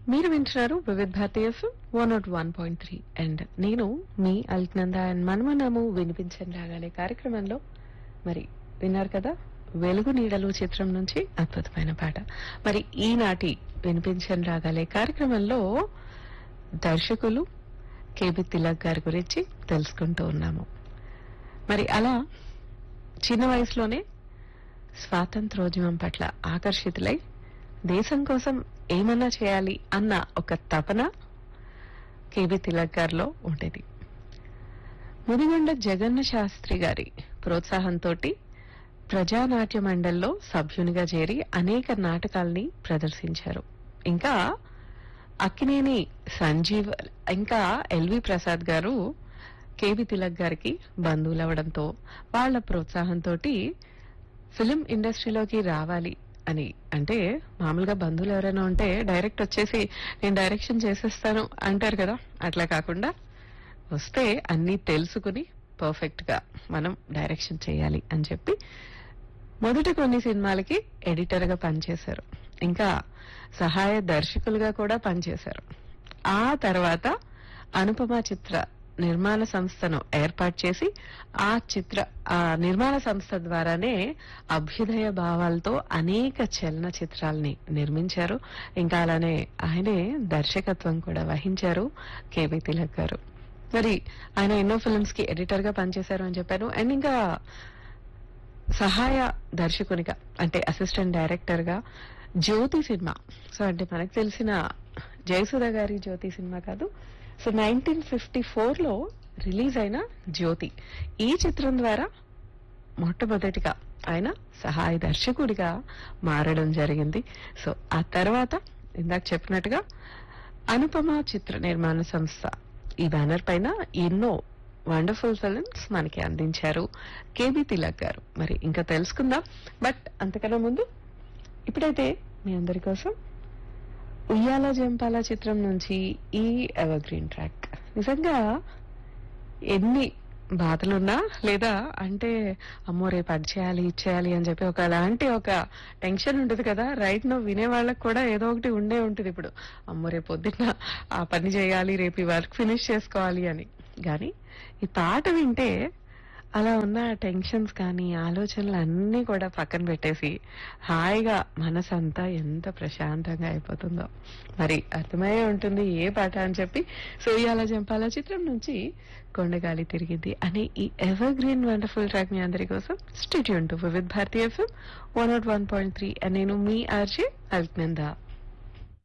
మీరు వింటున్నారు Vividh Bharati one nought one point three and నేను మీ అల్క్నంద అండ్ మనమనము వినిపించని రాగాలే కార్యక్రమంలో మరి విన్నారు కదా వెలుగు నీడలు చిత్రం నుంచి అద్భుతమైన పాట మరి ఈనాటి వినిపించని రాగాలే కార్యక్రమంలో దర్శకులు కేబి తిలక్ గారి గురించి తెలుసుకుంటూ ఉన్నాము మరి అలా చిన్న వయసులోనే స్వాతంత్రోద్యమం పట్ల ఆకర్షితులై దేశం కోసం ఏమన్నా చేయాలి అన్న ఒక తపన కేబి తిలక్ గారిలో ఉండేది ముదిగొండ జగన్న శాస్త్రి గారి ప్రోత్సాహంతో ప్రజానాట్య మండలిలో సభ్యునిగా చేరి అనేక నాటకాల్ని ప్రదర్శించారు ఇంకా అక్కినేని సంజీవ్ ఇంకా ఎల్వి ప్రసాద్ గారు కేవి తిలక్ గారికి బంధువులు అవడంతో వాళ్ళ ప్రోత్సాహంతో ఫిలిం ఇండస్ట్రీలోకి రావాలి అని అంటే మామూలుగా బంధువులు ఎవరైనా ఉంటే డైరెక్ట్ వచ్చేసి నేను డైరెక్షన్ చేసేస్తాను అంటారు కదా అట్లా కాకుండా వస్తే అన్నీ తెలుసుకుని పర్ఫెక్ట్ గా మనం డైరెక్షన్ చేయాలి అని చెప్పి మొదటి కొన్ని సినిమాలకి ఎడిటర్ గా పనిచేశారు ఇంకా సహాయ దర్శకులుగా కూడా పనిచేశారు ఆ తర్వాత అనుపమ చిత్ర నిర్మాణ సంస్థను ఏర్పాటు చేసి ఆ చిత్ర ఆ నిర్మాణ సంస్థ ద్వారానే అభ్యుదయ భావాలతో అనేక చలన చిత్రాల్ని నిర్మించారు ఇంకా అలానే ఆయనే దర్శకత్వం కూడా వహించారు కేవీ తిలక్ గారు మరి ఆయన ఎన్నో ఫిల్మ్స్ కి ఎడిటర్ గా పనిచేశారు అని చెప్పారు అండ్ ఇంకా సహాయ దర్శకునిగా అంటే అసిస్టెంట్ డైరెక్టర్ గా జ్యోతి సినిమా సో అంటే మనకు తెలిసిన జయసుధ గారి జ్యోతి సినిమా కాదు సో నైన్టీన్ ఫిఫ్టీ ఫోర్ లో రిలీజ్ అయిన జ్యోతి ఈ చిత్రం ద్వారా మొట్టమొదటిగా ఆయన సహాయ దర్శకుడిగా మారడం జరిగింది సో ఆ తర్వాత ఇందాక చెప్పినట్టుగా అనుపమ చిత్ర నిర్మాణ సంస్థ ఈ బ్యానర్ పైన ఎన్నో వండర్ఫుల్ ఫిల్మ్స్ మనకి అందించారు కేబి తిలక్ గారు మరి ఇంకా తెలుసుకుందాం బట్ అంతకన్నా ముందు ఇప్పుడైతే మీ అందరి కోసం ఉయ్యాల జంపాల చిత్రం నుంచి ఈ ఎవర్ గ్రీన్ ట్రాక్ నిజంగా ఎన్ని బాధలున్నా లేదా అంటే అమ్మో రేపు అది చేయాలి ఇది చేయాలి అని చెప్పి ఒక అలాంటి ఒక టెన్షన్ ఉంటుంది కదా రైట్ నో వినే వాళ్ళకి కూడా ఏదో ఒకటి ఉండే ఉంటుంది ఇప్పుడు అమ్మో రేపు పొద్దున్న ఆ పని చేయాలి రేపు ఈ వర్క్ ఫినిష్ చేసుకోవాలి అని కానీ ఈ పాట వింటే అలా ఉన్న టెన్షన్స్ కానీ ఆలోచనలు అన్నీ కూడా పక్కన పెట్టేసి హాయిగా మనసంతా ఎంత ప్రశాంతంగా అయిపోతుందో మరి అర్థమయ్యే ఉంటుంది ఏ పాట అని చెప్పి సోయాల జంపాల చిత్రం నుంచి కొండగాలి తిరిగింది అనే ఈ ఎవర్ గ్రీన్ వండర్ఫుల్ ట్రాక్ మీ అందరి కోసం stay tuned to with Bharati FM one nought one point three నేను మీ ఆర్జే అల్క్నందా